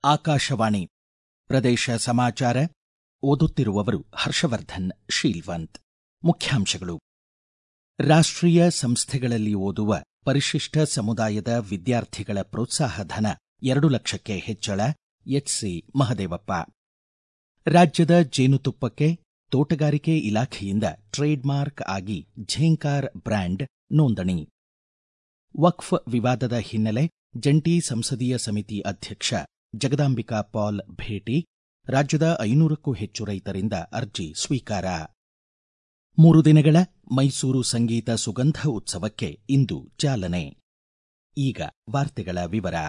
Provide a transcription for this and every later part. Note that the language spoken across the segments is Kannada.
ಆಕಾಶವಾಣಿ ಪ್ರದೇಶ ಸಮಾಚಾರ ಓದುತ್ತಿರುವವರು ಹರ್ಷವರ್ಧನ್ ಶೀಲ್ವಂತ್ ಮುಖ್ಯಾಂಶಗಳು ರಾಷ್ಟ್ರೀಯ ಸಂಸ್ಥೆಗಳಲ್ಲಿ ಓದುವ ಪರಿಶಿಷ್ಟ ಸಮುದಾಯದ ವಿದ್ಯಾರ್ಥಿಗಳ ಪ್ರೋತ್ಸಾಹ ಧನ ಎರಡು ಲಕ್ಷಕ್ಕೆ ಹೆಚ್ಚಳ ಎಚ್ಸಿ ಮಹದೇವಪ್ಪ ರಾಜ್ಯದ ಜೇನುತುಪ್ಪಕ್ಕೆ ತೋಟಗಾರಿಕೆ ಇಲಾಖೆಯಿಂದ ಟ್ರೇಡ್ ಮಾರ್ಕ್ ಆಗಿ ಝೇಂಕಾರ್ ಬ್ರ್ಯಾಂಡ್ ನೋಂದಣಿ ವಕ್ಫ್ ವಿವಾದದ ಹಿನ್ನೆಲೆ ಜಂಟಿ ಸಂಸದೀಯ ಸಮಿತಿ ಅಧ್ಯಕ್ಷ ಜಗದಾಂಬಿಕಾ ಪಾಲ್ ಭೇಟಿ ರಾಜ್ಯದ ಐನೂರಕ್ಕೂ ಹೆಚ್ಚು ರೈತರಿಂದ ಅರ್ಜಿ ಸ್ವೀಕಾರ ಮೂರು ದಿನಗಳ ಮೈಸೂರು ಸಂಗೀತ ಸುಗಂಧ ಉತ್ಸವಕ್ಕೆ ಇಂದು ಚಾಲನೆ ಈಗ ವಾರ್ತೆಗಳ ವಿವರ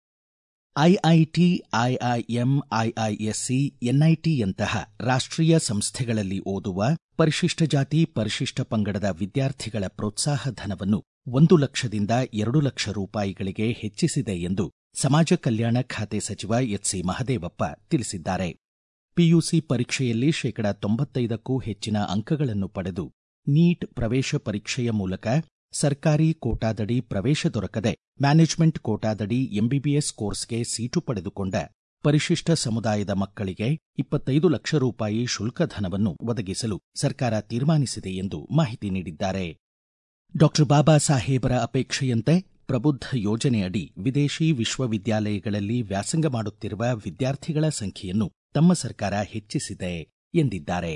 ಐಐಟಿ ಐಐಎಂ ಐಐಎಸ್ಸಿ ಎನ್ಐಟಿಯಂತಹ ರಾಷ್ಟ್ರೀಯ ಸಂಸ್ಥೆಗಳಲ್ಲಿ ಓದುವ ಪರಿಶಿಷ್ಟ ಜಾತಿ ಪರಿಶಿಷ್ಟ ಪಂಗಡದ ವಿದ್ಯಾರ್ಥಿಗಳ ಪ್ರೋತ್ಸಾಹ ಧನವನ್ನು ಒಂದು ಲಕ್ಷದಿಂದ ಎರಡು ಲಕ್ಷ ರೂಪಾಯಿಗಳಿಗೆ ಹೆಚ್ಚಿಸಿದೆ ಎಂದು ಸಮಾಜ ಕಲ್ಯಾಣ ಖಾತೆ ಸಚಿವ ಎಚ್ಸಿ ಮಹದೇವಪ್ಪ ತಿಳಿಸಿದ್ದಾರೆ ಪಿಯುಸಿ ಪರೀಕ್ಷೆಯಲ್ಲಿ ಶೇಕಡ ತೊಂಬತ್ತೈದಕ್ಕೂ ಹೆಚ್ಚಿನ ಅಂಕಗಳನ್ನು ಪಡೆದು ನೀಟ್ ಪ್ರವೇಶ ಪರೀಕ್ಷೆಯ ಮೂಲಕ ಸರ್ಕಾರಿ ಕೋಟಾದಡಿ ಪ್ರವೇಶ ದೊರಕದೆ ಮ್ಯಾನೇಜ್ಮೆಂಟ್ ಕೋಟಾದಡಿ ಎಂಬಿಬಿಎಸ್ ಕೋರ್ಸ್ಗೆ ಸೀಟು ಪಡೆದುಕೊಂಡ ಪರಿಶಿಷ್ಟ ಸಮುದಾಯದ ಮಕ್ಕಳಿಗೆ ಇಪ್ಪತ್ತೈದು ಲಕ್ಷ ರೂಪಾಯಿ ಶುಲ್ಕಧನವನ್ನು ಒದಗಿಸಲು ಸರ್ಕಾರ ತೀರ್ಮಾನಿಸಿದೆ ಎಂದು ಮಾಹಿತಿ ನೀಡಿದ್ದಾರೆ ಡಾಕ್ಟರ್ ಬಾಬಾ ಸಾಹೇಬರ ಅಪೇಕ್ಷೆಯಂತೆ ಪ್ರಬುದ್ಧ ಯೋಜನೆಯಡಿ ವಿದೇಶಿ ವಿಶ್ವವಿದ್ಯಾಲಯಗಳಲ್ಲಿ ವ್ಯಾಸಂಗ ಮಾಡುತ್ತಿರುವ ವಿದ್ಯಾರ್ಥಿಗಳ ಸಂಖ್ಯೆಯನ್ನು ತಮ್ಮ ಸರ್ಕಾರ ಹೆಚ್ಚಿಸಿದೆ ಎಂದಿದ್ದಾರೆ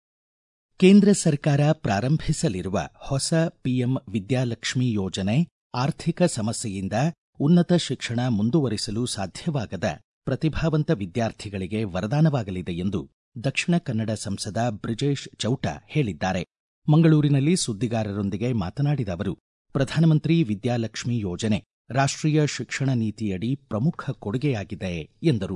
ಕೇಂದ್ರ ಸರ್ಕಾರ ಪ್ರಾರಂಭಿಸಲಿರುವ ಹೊಸ ಪಿಎಂ ವಿದ್ಯಾಲಕ್ಷ್ಮಿ ಯೋಜನೆ ಆರ್ಥಿಕ ಸಮಸ್ಯೆಯಿಂದ ಉನ್ನತ ಶಿಕ್ಷಣ ಮುಂದುವರಿಸಲು ಸಾಧ್ಯವಾಗದ ಪ್ರತಿಭಾವಂತ ವಿದ್ಯಾರ್ಥಿಗಳಿಗೆ ವರದಾನವಾಗಲಿದೆ ಎಂದು ದಕ್ಷಿಣ ಕನ್ನಡ ಸಂಸದ ಬ್ರಿಜೇಶ್ ಚೌಟ ಹೇಳಿದ್ದಾರೆ ಮಂಗಳೂರಿನಲ್ಲಿ ಸುದ್ದಿಗಾರರೊಂದಿಗೆ ಮಾತನಾಡಿದ ಅವರು ಪ್ರಧಾನಮಂತ್ರಿ ವಿದ್ಯಾಲಕ್ಷ್ಮಿ ಯೋಜನೆ ರಾಷ್ಟ್ರೀಯ ಶಿಕ್ಷಣ ನೀತಿಯಡಿ ಪ್ರಮುಖ ಕೊಡುಗೆಯಾಗಿದೆ ಎಂದರು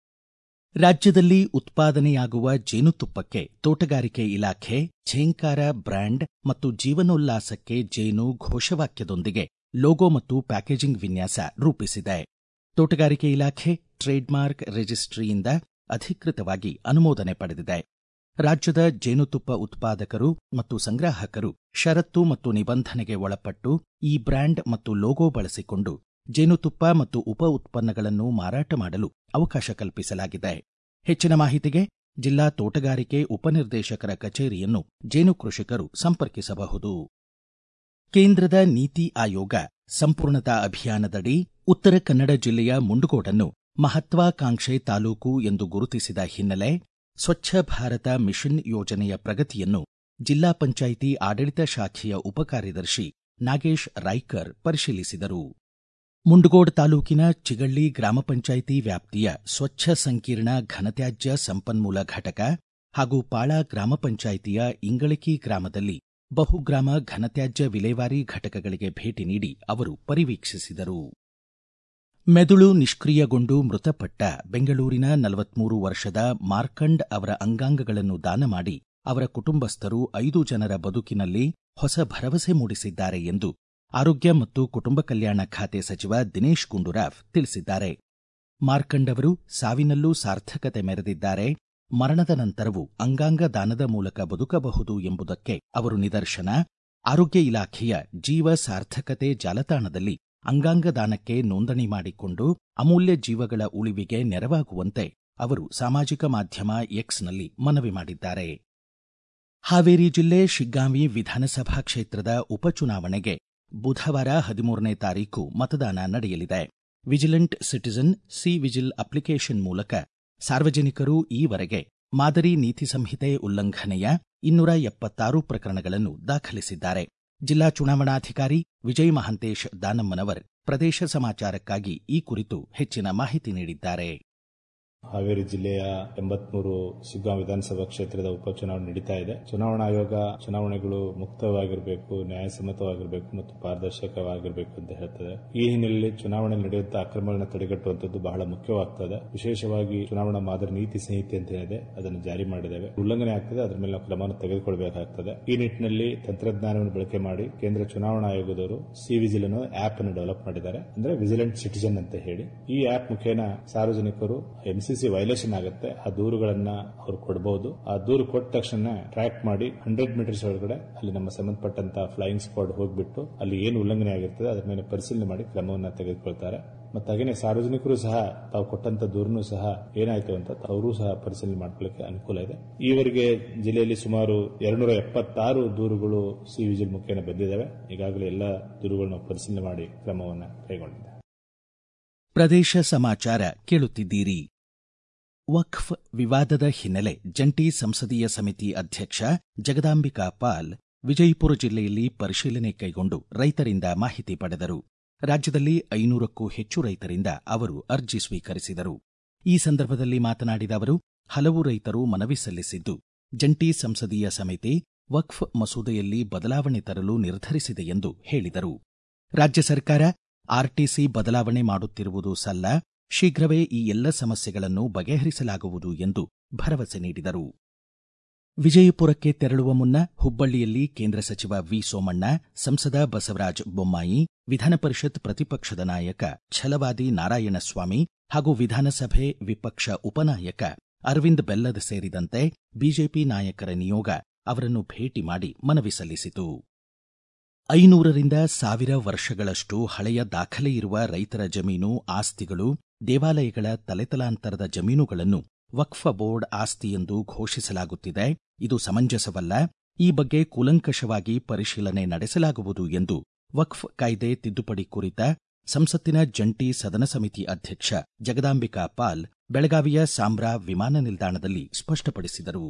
ರಾಜ್ಯದಲ್ಲಿ ಉತ್ಪಾದನೆಯಾಗುವ ಜೇನುತುಪ್ಪಕ್ಕೆ ತೋಟಗಾರಿಕೆ ಇಲಾಖೆ ಝೇಂಕಾರ ಬ್ರ್ಯಾಂಡ್ ಮತ್ತು ಜೀವನೋಲ್ಲಾಸಕ್ಕೆ ಜೇನು ಘೋಷವಾಕ್ಯದೊಂದಿಗೆ ಲೋಗೋ ಮತ್ತು ಪ್ಯಾಕೇಜಿಂಗ್ ವಿನ್ಯಾಸ ರೂಪಿಸಿದೆ ತೋಟಗಾರಿಕೆ ಇಲಾಖೆ ಟ್ರೇಡ್ ಮಾರ್ಕ್ ರಿಜಿಸ್ಟ್ರಿಯಿಂದ ಅಧಿಕೃತವಾಗಿ ಅನುಮೋದನೆ ಪಡೆದಿದೆ ರಾಜ್ಯದ ಜೇನುತುಪ್ಪ ಉತ್ಪಾದಕರು ಮತ್ತು ಸಂಗ್ರಾಹಕರು ಷರತ್ತು ಮತ್ತು ನಿಬಂಧನೆಗೆ ಒಳಪಟ್ಟು ಈ ಬ್ರ್ಯಾಂಡ್ ಮತ್ತು ಲೋಗೋ ಬಳಸಿಕೊಂಡು ಜೇನುತುಪ್ಪ ಮತ್ತು ಉಪ ಉತ್ಪನ್ನಗಳನ್ನು ಮಾರಾಟ ಮಾಡಲು ಅವಕಾಶ ಕಲ್ಪಿಸಲಾಗಿದೆ ಹೆಚ್ಚಿನ ಮಾಹಿತಿಗೆ ಜಿಲ್ಲಾ ತೋಟಗಾರಿಕೆ ಉಪನಿರ್ದೇಶಕರ ಕಚೇರಿಯನ್ನು ಜೇನು ಕೃಷಿಕರು ಸಂಪರ್ಕಿಸಬಹುದು ಕೇಂದ್ರದ ನೀತಿ ಆಯೋಗ ಸಂಪೂರ್ಣತಾ ಅಭಿಯಾನದಡಿ ಉತ್ತರ ಕನ್ನಡ ಜಿಲ್ಲೆಯ ಮುಂಡಗೋಡನ್ನು ಮಹತ್ವಾಕಾಂಕ್ಷೆ ತಾಲೂಕು ಎಂದು ಗುರುತಿಸಿದ ಹಿನ್ನೆಲೆ ಸ್ವಚ್ಛ ಭಾರತ ಮಿಷನ್ ಯೋಜನೆಯ ಪ್ರಗತಿಯನ್ನು ಜಿಲ್ಲಾ ಪಂಚಾಯಿತಿ ಆಡಳಿತ ಶಾಖೆಯ ಉಪಕಾರ್ಯದರ್ಶಿ ನಾಗೇಶ್ ರಾಯ್ಕರ್ ಪರಿಶೀಲಿಸಿದರು ಮುಂಡಗೋಡ್ ತಾಲೂಕಿನ ಚಿಗಳ್ಳಿ ಗ್ರಾಮ ಪಂಚಾಯಿತಿ ವ್ಯಾಪ್ತಿಯ ಸ್ವಚ್ಛ ಸಂಕೀರ್ಣ ಘನತ್ಯಾಜ್ಯ ಸಂಪನ್ಮೂಲ ಘಟಕ ಹಾಗೂ ಪಾಳ ಗ್ರಾಮ ಪಂಚಾಯಿತಿಯ ಇಂಗಳಿಕಿ ಗ್ರಾಮದಲ್ಲಿ ಬಹುಗ್ರಾಮ ಘನತ್ಯಾಜ್ಯ ವಿಲೇವಾರಿ ಘಟಕಗಳಿಗೆ ಭೇಟಿ ನೀಡಿ ಅವರು ಪರಿವೀಕ್ಷಿಸಿದರು ಮೆದುಳು ನಿಷ್ಕ್ರಿಯಗೊಂಡು ಮೃತಪಟ್ಟ ಬೆಂಗಳೂರಿನ ನಲವತ್ಮೂರು ವರ್ಷದ ಮಾರ್ಕಂಡ್ ಅವರ ಅಂಗಾಂಗಗಳನ್ನು ದಾನ ಮಾಡಿ ಅವರ ಕುಟುಂಬಸ್ಥರು ಐದು ಜನರ ಬದುಕಿನಲ್ಲಿ ಹೊಸ ಭರವಸೆ ಮೂಡಿಸಿದ್ದಾರೆ ಎಂದು ಆರೋಗ್ಯ ಮತ್ತು ಕುಟುಂಬ ಕಲ್ಯಾಣ ಖಾತೆ ಸಚಿವ ದಿನೇಶ್ ಗುಂಡೂರಾವ್ ತಿಳಿಸಿದ್ದಾರೆ ಮಾರ್ಕಂಡ್ ಅವರು ಸಾವಿನಲ್ಲೂ ಸಾರ್ಥಕತೆ ಮೆರೆದಿದ್ದಾರೆ ಮರಣದ ನಂತರವೂ ಅಂಗಾಂಗ ದಾನದ ಮೂಲಕ ಬದುಕಬಹುದು ಎಂಬುದಕ್ಕೆ ಅವರು ನಿದರ್ಶನ ಆರೋಗ್ಯ ಇಲಾಖೆಯ ಜೀವ ಸಾರ್ಥಕತೆ ಜಾಲತಾಣದಲ್ಲಿ ಅಂಗಾಂಗ ದಾನಕ್ಕೆ ನೋಂದಣಿ ಮಾಡಿಕೊಂಡು ಅಮೂಲ್ಯ ಜೀವಗಳ ಉಳಿವಿಗೆ ನೆರವಾಗುವಂತೆ ಅವರು ಸಾಮಾಜಿಕ ಮಾಧ್ಯಮ ಎಕ್ಸ್ನಲ್ಲಿ ಮನವಿ ಮಾಡಿದ್ದಾರೆ ಹಾವೇರಿ ಜಿಲ್ಲೆ ಶಿಗ್ಗಾಂವಿ ವಿಧಾನಸಭಾ ಕ್ಷೇತ್ರದ ಉಪಚುನಾವಣೆಗೆ ಬುಧವಾರ ಹದಿಮೂರನೇ ತಾರೀಕು ಮತದಾನ ನಡೆಯಲಿದೆ vigilant citizen C vigil application ಮೂಲಕ ಸಾರ್ವಜನಿಕರು ಈವರೆಗೆ ಮಾದರಿ ನೀತಿ ಸಂಹಿತೆ ಉಲ್ಲಂಘನೆಯ ಇನ್ನೂರ ಎಪ್ಪತ್ತಾರು ಪ್ರಕರಣಗಳನ್ನು ದಾಖಲಿಸಿದ್ದಾರೆ ಜಿಲ್ಲಾ ಚುನಾವಣಾಧಿಕಾರಿ ವಿಜಯ್ ಮಹಾಂತೇಶ್ ದಾನಮ್ಮನವರ್ ಪ್ರದೇಶ ಸಮಾಚಾರಕ್ಕಾಗಿ ಈ ಕುರಿತು ಹೆಚ್ಚಿನ ಮಾಹಿತಿ ನೀಡಿದ್ದಾರೆ ಹಾವೇರಿ ಜಿಲ್ಲೆಯ ಎಂಬತ್ಮೂರು ಶಿಗ್ಗಾಂವ್ ವಿಧಾನಸಭಾ ಕ್ಷೇತ್ರದ ಉಪಚುನಾವಣೆ ನಡೀತಾ ಇದೆ ಚುನಾವಣಾ ಆಯೋಗ ಚುನಾವಣೆಗಳು ಮುಕ್ತವಾಗಿರಬೇಕು ನ್ಯಾಯಸಮ್ಮತವಾಗಿರಬೇಕು ಮತ್ತು ಪಾರದರ್ಶಕವಾಗಿರಬೇಕು ಅಂತ ಹೇಳ್ತದೆ ಈ ಹಿನ್ನೆಲೆಯಲ್ಲಿ ಚುನಾವಣೆ ನಡೆಯುವಂತಹ ಅಕ್ರಮಗಳನ್ನು ತಡೆಗಟ್ಟುವಂತದ್ದು ಬಹಳ ಮುಖ್ಯವಾಗ್ತದೆ ವಿಶೇಷವಾಗಿ ಚುನಾವಣಾ ಮಾದರಿ ನೀತಿ ಸಂಹಿತೆ ಅಂತ ಏನಿದೆ ಅದನ್ನು ಜಾರಿ ಮಾಡಿದ್ದೇವೆ ಉಲ್ಲಂಘನೆ ಆಗ್ತದೆ ಅದರ ಮೇಲೆ ನಾವು ಕ್ರಮವನ್ನು ತೆಗೆದುಕೊಳ್ಬೇಕಾಗ್ತದೆ ಈ ನಿಟ್ಟಿನಲ್ಲಿ ತಂತ್ರಜ್ಞಾನವನ್ನು ಬಳಕೆ ಮಾಡಿ ಕೇಂದ್ರ ಚುನಾವಣಾ ಆಯೋಗದವರು ಸಿ ವಿಜಿಲ್ ಅನ್ನೋ ಆಪ್ ಅನ್ನು ಡೆವಲಪ್ ಮಾಡಿದ್ದಾರೆ ಅಂದ್ರೆ ವಿಜಿಲೆಂಟ್ ಸಿಟಿಜನ್ ಅಂತ ಹೇಳಿ ಈ ಆಪ್ ಮುಖೇನ ಸಾರ್ವಜನಿಕರು ಎಂಸಿ ಸಿ ವೈಲೇಷನ್ ಆಗುತ್ತೆ ಆ ದೂರುಗಳನ್ನ ಅವ್ರು ಕೊಡಬಹುದು ಆ ದೂರು ಕೊಟ್ಟ ತಕ್ಷಣ ಟ್ರ್ಯಾಕ್ ಮಾಡಿ ಹಂಡ್ರೆಡ್ ಮೀಟರ್ಸ್ ಒಳಗಡೆ ಅಲ್ಲಿ ನಮ್ಮ ಸಂಬಂಧಪಟ್ಟಂತ ಫ್ಲೈಯಿಂಗ್ ಸ್ಕ್ವಾಡ್ ಹೋಗ್ಬಿಟ್ಟು ಅಲ್ಲಿ ಏನು ಉಲ್ಲಂಘನೆ ಆಗಿರ್ತದೆ ಅದರ ಮೇಲೆ ಪರಿಶೀಲನೆ ಮಾಡಿ ಕ್ರಮವನ್ನು ತೆಗೆದುಕೊಳ್ತಾರೆ ಮತ್ತೆ ಹಾಗೇನೆ ಸಾರ್ವಜನಿಕರು ಸಹ ತಾವು ಕೊಟ್ಟಂತ ದೂರನು ಸಹ ಏನಾಯ್ತು ಅಂತ ಅವರು ಸಹ ಪರಿಶೀಲನೆ ಮಾಡ್ಕೊಳ್ಳಿಕ್ಕೆ ಅನುಕೂಲ ಇದೆ ಈವರೆಗೆ ಜಿಲ್ಲೆಯಲ್ಲಿ ಸುಮಾರು ಎರಡ್ನೂರ ಎಪ್ಪತ್ತಾರು ದೂರುಗಳು ಸಿ ವಿಜಿಲ್ ಮುಖೇನ ಬಂದಿದ್ದಾವೆ ಈಗಾಗಲೇ ಎಲ್ಲ ದೂರುಗಳನ್ನು ಪರಿಶೀಲನೆ ಮಾಡಿ ಕ್ರಮವನ್ನು ಕೈಗೊಂಡಿದೆ ಪ್ರದೇಶ ಸಮಾಚಾರ ಕೇಳುತ್ತಿದ್ದೀರಿ ವಕ್ಫ್ ವಿವಾದದ ಹಿನ್ನೆಲೆ ಜಂಟಿ ಸಂಸದೀಯ ಸಮಿತಿ ಅಧ್ಯಕ್ಷ ಜಗದಾಂಬಿಕಾ ಪಾಲ್ ವಿಜಯಪುರ ಜಿಲ್ಲೆಯಲ್ಲಿ ಪರಿಶೀಲನೆ ಕೈಗೊಂಡು ರೈತರಿಂದ ಮಾಹಿತಿ ಪಡೆದರು ರಾಜ್ಯದಲ್ಲಿ ಐನೂರಕ್ಕೂ ಹೆಚ್ಚು ರೈತರಿಂದ ಅವರು ಅರ್ಜಿ ಸ್ವೀಕರಿಸಿದರು ಈ ಸಂದರ್ಭದಲ್ಲಿ ಮಾತನಾಡಿದ ಅವರು ಹಲವು ರೈತರು ಮನವಿ ಸಲ್ಲಿಸಿದ್ದು ಜಂಟಿ ಸಂಸದೀಯ ಸಮಿತಿ ವಕ್ಫ್ ಮಸೂದೆಯಲ್ಲಿ ಬದಲಾವಣೆ ತರಲು ನಿರ್ಧರಿಸಿದೆ ಎಂದು ಹೇಳಿದರು ರಾಜ್ಯ ಸರ್ಕಾರ ಆರ್ಟಿಸಿ ಬದಲಾವಣೆ ಮಾಡುತ್ತಿರುವುದು ಸಲ್ಲ ಶೀಘ್ರವೇ ಈ ಎಲ್ಲ ಸಮಸ್ಯೆಗಳನ್ನು ಬಗೆಹರಿಸಲಾಗುವುದು ಎಂದು ಭರವಸೆ ನೀಡಿದರು ವಿಜಯಪುರಕ್ಕೆ ತೆರಳುವ ಮುನ್ನ ಹುಬ್ಬಳ್ಳಿಯಲ್ಲಿ ಕೇಂದ್ರ ಸಚಿವ ವಿ ಸೋಮಣ್ಣ ಸಂಸದ ಬಸವರಾಜ ಬೊಮ್ಮಾಯಿ ವಿಧಾನ ಪರಿಷತ್ ಪ್ರತಿಪಕ್ಷದ ನಾಯಕ ಛಲವಾದಿ ನಾರಾಯಣಸ್ವಾಮಿ ಹಾಗೂ ವಿಧಾನಸಭೆ ವಿಪಕ್ಷ ಉಪನಾಯಕ ಅರವಿಂದ್ ಬೆಲ್ಲದ್ ಸೇರಿದಂತೆ ಬಿಜೆಪಿ ನಾಯಕರ ನಿಯೋಗ ಅವರನ್ನು ಭೇಟಿ ಮಾಡಿ ಮನವಿ ಸಲ್ಲಿಸಿತು ಐನೂರರಿಂದ ಸಾವಿರ ವರ್ಷಗಳಷ್ಟು ಹಳೆಯ ದಾಖಲೆ ಇರುವ ರೈತರ ಜಮೀನು ಆಸ್ತಿಗಳು ದೇವಾಲಯಗಳ ತಲೆತಲಾಂತರದ ಜಮೀನುಗಳನ್ನು ವಕ್ಫ ಬೋರ್ಡ್ ಆಸ್ತಿ ಎಂದು ಘೋಷಿಸಲಾಗುತ್ತಿದೆ ಇದು ಸಮಂಜಸವಲ್ಲ ಈ ಬಗ್ಗೆ ಕೂಲಂಕಷವಾಗಿ ಪರಿಶೀಲನೆ ನಡೆಸಲಾಗುವುದು ಎಂದು ವಕ್ಫ್ ಕಾಯ್ದೆ ತಿದ್ದುಪಡಿ ಕುರಿತ ಸಂಸತ್ತಿನ ಜಂಟಿ ಸದನ ಸಮಿತಿ ಅಧ್ಯಕ್ಷ ಜಗದಾಂಬಿಕಾ ಪಾಲ್ ಬೆಳಗಾವಿಯ ಸಾಂಬ್ರಾ ವಿಮಾನ ನಿಲ್ದಾಣದಲ್ಲಿ ಸ್ಪಷ್ಟಪಡಿಸಿದರು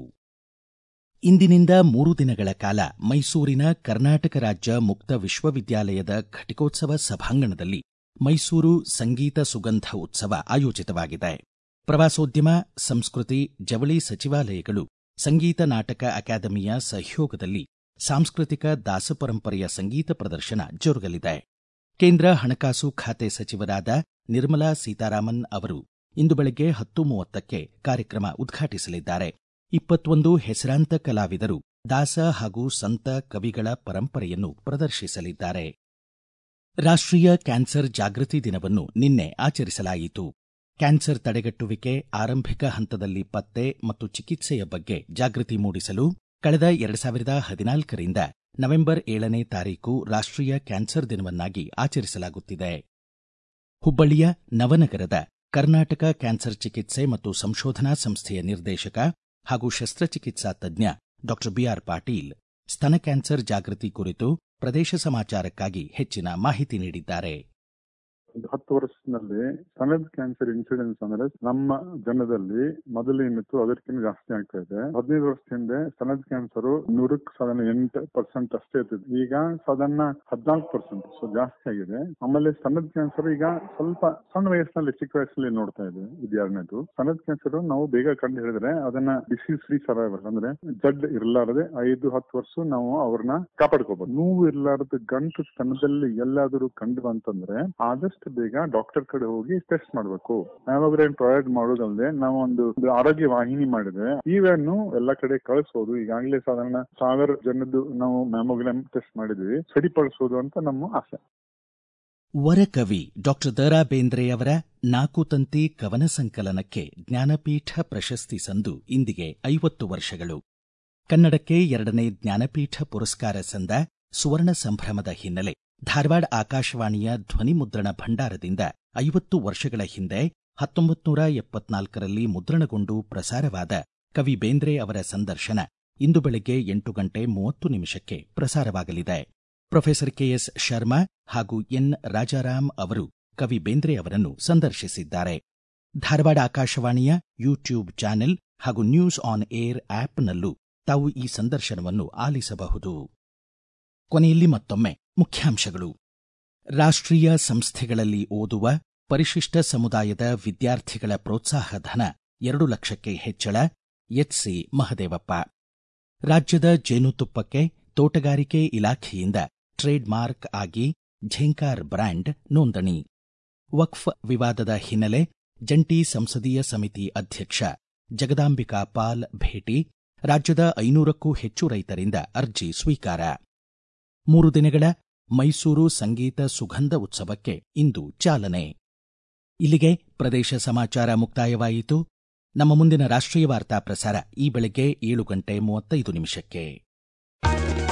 ಇಂದಿನಿಂದ ಮೂರು ದಿನಗಳ ಕಾಲ ಮೈಸೂರಿನ ಕರ್ನಾಟಕ ರಾಜ್ಯ ಮುಕ್ತ ವಿಶ್ವವಿದ್ಯಾಲಯದ ಘಟಿಕೋತ್ಸವ ಸಭಾಂಗಣದಲ್ಲಿ ಮೈಸೂರು ಸಂಗೀತ ಸುಗಂಧ ಉತ್ಸವ ಆಯೋಜಿತವಾಗಿದೆ ಪ್ರವಾಸೋದ್ಯಮ ಸಂಸ್ಕೃತಿ ಜವಳಿ ಸಚಿವಾಲಯಗಳು ಸಂಗೀತ ನಾಟಕ ಅಕಾಡೆಮಿಯ ಸಹಯೋಗದಲ್ಲಿ ಸಾಂಸ್ಕೃತಿಕ ದಾಸಪರಂಪರೆಯ ಸಂಗೀತ ಪ್ರದರ್ಶನ ಜರುಗಲಿದೆ ಕೇಂದ್ರ ಹಣಕಾಸು ಖಾತೆ ಸಚಿವರಾದ ನಿರ್ಮಲಾ ಸೀತಾರಾಮನ್ ಅವರು ಇಂದು ಬೆಳಗ್ಗೆ ಹತ್ತು ಮೂವತ್ತಕ್ಕೆ ಕಾರ್ಯಕ್ರಮ ಉದ್ಘಾಟಿಸಲಿದ್ದಾರೆ ಇಪ್ಪತ್ತೊಂದು ಹೆಸರಾಂತ ಕಲಾವಿದರು ದಾಸ ಹಾಗೂ ಸಂತ ಕವಿಗಳ ಪರಂಪರೆಯನ್ನು ಪ್ರದರ್ಶಿಸಲಿದ್ದಾರೆ ರಾಷ್ಟ್ರೀಯ ಕ್ಯಾನ್ಸರ್ ಜಾಗೃತಿ ದಿನವನ್ನು ನಿನ್ನೆ ಆಚರಿಸಲಾಯಿತು ಕ್ಯಾನ್ಸರ್ ತಡೆಗಟ್ಟುವಿಕೆ ಆರಂಭಿಕ ಹಂತದಲ್ಲಿ ಪತ್ತೆ ಮತ್ತು ಚಿಕಿತ್ಸೆಯ ಬಗ್ಗೆ ಜಾಗೃತಿ ಮೂಡಿಸಲು ಕಳೆದ ಎರಡು ಸಾವಿರದ ಹದಿನಾಲ್ಕರಿಂದ ನವೆಂಬರ್ ಏಳನೇ ತಾರೀಕು ರಾಷ್ಟ್ರೀಯ ಕ್ಯಾನ್ಸರ್ ದಿನವನ್ನಾಗಿ ಆಚರಿಸಲಾಗುತ್ತಿದೆ ಹುಬ್ಬಳ್ಳಿಯ ನವನಗರದ ಕರ್ನಾಟಕ ಕ್ಯಾನ್ಸರ್ ಚಿಕಿತ್ಸೆ ಮತ್ತು ಸಂಶೋಧನಾ ಸಂಸ್ಥೆಯ ನಿರ್ದೇಶಕ ಹಾಗೂ ಶಸ್ತ್ರಚಿಕಿತ್ಸಾ ತಜ್ಞ ಡಾ ಬಿಆರ್ ಪಾಟೀಲ್ ಸ್ತನ ಕ್ಯಾನ್ಸರ್ ಜಾಗೃತಿ ಕುರಿತು ಪ್ರದೇಶ ಸಮಾಚಾರಕ್ಕಾಗಿ ಹೆಚ್ಚಿನ ಮಾಹಿತಿ ನೀಡಿದ್ದಾರೆ ಒಂದು ಹತ್ತು ವರ್ಷದಲ್ಲಿ ಸ್ತನದ ಕ್ಯಾನ್ಸರ್ ಇನ್ಸಿಡೆನ್ಸ್ ಅಂದ್ರೆ ನಮ್ಮ ಜನದಲ್ಲಿ ಮೊದಲೇನಿತ್ತು ಅದಕ್ಕಿಂತ ಜಾಸ್ತಿ ಆಗ್ತಾ ಇದೆ ಹದಿನೈದು ವರ್ಷದ ಹಿಂದೆ ಸ್ತನದ ಕ್ಯಾನ್ಸರ್ ನೂರಕ್ಕೆ ಸಾಧಾರಣ ಎಂಟು ಪರ್ಸೆಂಟ್ ಅಷ್ಟೇ ಇರ್ತಿತ್ತು ಈಗ ಸಾಧಾರಣ ಹದಿನಾಲ್ಕು ಪರ್ಸೆಂಟ್ ಸೊ ಜಾಸ್ತಿ ಆಗಿದೆ ಆಮೇಲೆ ಸ್ತನದ ಕ್ಯಾನ್ಸರ್ ಈಗ ಸ್ವಲ್ಪ ಸಣ್ಣ ವಯಸ್ಸಿನಲ್ಲಿ ಚಿಕ್ಕ ವಯಸ್ಸಲ್ಲಿ ನೋಡ್ತಾ ಇದೆ ಇದು ಎರಡನೇದು ಸ್ತನದ ಕ್ಯಾನ್ಸರ್ ನಾವು ಬೇಗ ಕಂಡು ಹಿಡಿದ್ರೆ ಅದನ್ನ ಡಿಸೀಸ್ ಫ್ರೀ ಸರ್ವೈವಲ್ ಅಂದ್ರೆ ಜಡ್ ಇರ್ಲಾರದೆ ಐದು ಹತ್ತು ವರ್ಷ ನಾವು ಅವ್ರನ್ನ ಕಾಪಾಡ್ಕೋಬಹುದು ನೋವು ಇರ್ಲಾರದ ಗಂಟು ಸ್ತನದಲ್ಲಿ ಎಲ್ಲಾದರೂ ಕಂಡು ಬಂತಂದ್ರೆ ಆದಷ್ಟು ಬೇಗ ಡಾಕ್ಟರ್ ಕಡೆ ಹೋಗಿ ಟೆಸ್ಟ್ ಮಾಡಬೇಕು ಮ್ಯಾಮೋಗ್ರಾಮ್ ಪ್ರೊವೈಡ್ ಮಾಡೋದಲ್ಲದೆ ನಾವು ಒಂದು ಒಂದು ಆರೋಗ್ಯ ವಾಹಿನಿ ಮಾಡಿದ್ರೆ ಇವನ್ನು ಎಲ್ಲ ಕಡೆ ಕಳಿಸೋದು ಈಗಾಗಲೇ ಸಾಧಾರಣ ಸಾವಿರ ಜನದ್ದು ನಾವು ಮ್ಯಾಮೋಗ್ರಾಮ್ ಟೆಸ್ಟ್ ಮಾಡಿದ್ವಿ ಸರಿಪಡಿಸೋದು ಅಂತ ನಮ್ಮ ಆಸೆ ವರಕವಿ ಡಾಕ್ಟರ್ ದರಾ ಬೇಂದ್ರೆಯವರ ನಾಲ್ಕು ತಂತಿ ಕವನ ಸಂಕಲನಕ್ಕೆ ಜ್ಞಾನಪೀಠ ಪ್ರಶಸ್ತಿ ಸಂದು ಇಂದಿಗೆ ಐವತ್ತು ವರ್ಷಗಳು ಕನ್ನಡಕ್ಕೆ ಎರಡನೇ ಜ್ಞಾನಪೀಠ ಪುರಸ್ಕಾರ ಸಂದ ಸುವರ್ಣ ಸಂಭ್ರಮದ ಹಿನ್ನೆಲೆ ಧಾರವಾಡ ಆಕಾಶವಾಣಿಯ ಧ್ವನಿ ಮುದ್ರಣ ಭಂಡಾರದಿಂದ ಐವತ್ತು ವರ್ಷಗಳ ಹಿಂದೆ ಹತ್ತೊಂಬತ್ತು ನೂರ ಎಪ್ಪತ್ನಾಲ್ಕರಲ್ಲಿ ಮುದ್ರಣಗೊಂಡು ಪ್ರಸಾರವಾದ ಕವಿ ಬೇಂದ್ರೆ ಅವರ ಸಂದರ್ಶನ ಇಂದು ಬೆಳಗ್ಗೆ ಎಂಟು ಗಂಟೆ ಮೂವತ್ತು ನಿಮಿಷಕ್ಕೆ ಪ್ರಸಾರವಾಗಲಿದೆ ಪ್ರೊಫೆಸರ್ ಕೆಎಸ್ ಶರ್ಮಾ ಹಾಗೂ ಎನ್ ರಾಜಾರಾಮ್ ಅವರು ಕವಿ ಬೇಂದ್ರೆ ಅವರನ್ನು ಸಂದರ್ಶಿಸಿದ್ದಾರೆ ಧಾರವಾಡ ಆಕಾಶವಾಣಿಯ ಯೂಟ್ಯೂಬ್ ಚಾನೆಲ್ ಹಾಗೂ ನ್ಯೂಸ್ ಆನ್ ಏರ್ ಆಪ್ನಲ್ಲೂ ತಾವು ಈ ಸಂದರ್ಶನವನ್ನು ಆಲಿಸಬಹುದು ಕೊನೆಯಲ್ಲಿ ಮತ್ತೊಮ್ಮೆ ಮುಖ್ಯಾಂಶಗಳು ರಾಷ್ಟ್ರೀಯ ಸಂಸ್ಥೆಗಳಲ್ಲಿ ಓದುವ ಪರಿಶಿಷ್ಟ ಸಮುದಾಯದ ವಿದ್ಯಾರ್ಥಿಗಳ ಪ್ರೋತ್ಸಾಹ ಧನ ಎರಡು ಲಕ್ಷಕ್ಕೆ ಹೆಚ್ಚಳ ಎಚ್ಸಿ ಮಹದೇವಪ್ಪ ರಾಜ್ಯದ ಜೇನುತುಪ್ಪಕ್ಕೆ ತೋಟಗಾರಿಕೆ ಇಲಾಖೆಯಿಂದ ಟ್ರೇಡ್ ಮಾರ್ಕ್ ಆಗಿ ಝೇಂಕಾರ್ ಬ್ರ್ಯಾಂಡ್ ನೋಂದಣಿ ವಕ್ಫ್ ವಿವಾದದ ಹಿನ್ನೆಲೆ ಜಂಟಿ ಸಂಸದೀಯ ಸಮಿತಿ ಅಧ್ಯಕ್ಷ ಜಗದಾಂಬಿಕಾ ಪಾಲ್ ಭೇಟಿ ರಾಜ್ಯದ ಐನೂರಕ್ಕೂ ಹೆಚ್ಚು ರೈತರಿಂದ ಅರ್ಜಿ ಸ್ವೀಕಾರ ಮೂರು ದಿನಗಳ ಮೈಸೂರು ಸಂಗೀತ ಸುಗಂಧ ಉತ್ಸವಕ್ಕೆ ಇಂದು ಚಾಲನೆ ಇಲ್ಲಿಗೆ ಪ್ರದೇಶ ಸಮಾಚಾರ ಮುಕ್ತಾಯವಾಯಿತು ನಮ್ಮ ಮುಂದಿನ ರಾಷ್ಟ್ರೀಯ ವಾರ್ತಾ ಪ್ರಸಾರ ಈ ಬೆಳಗ್ಗೆ ಏಳು ಗಂಟೆ ಮೂವತ್ತೈದು ನಿಮಿಷಕ್ಕೆ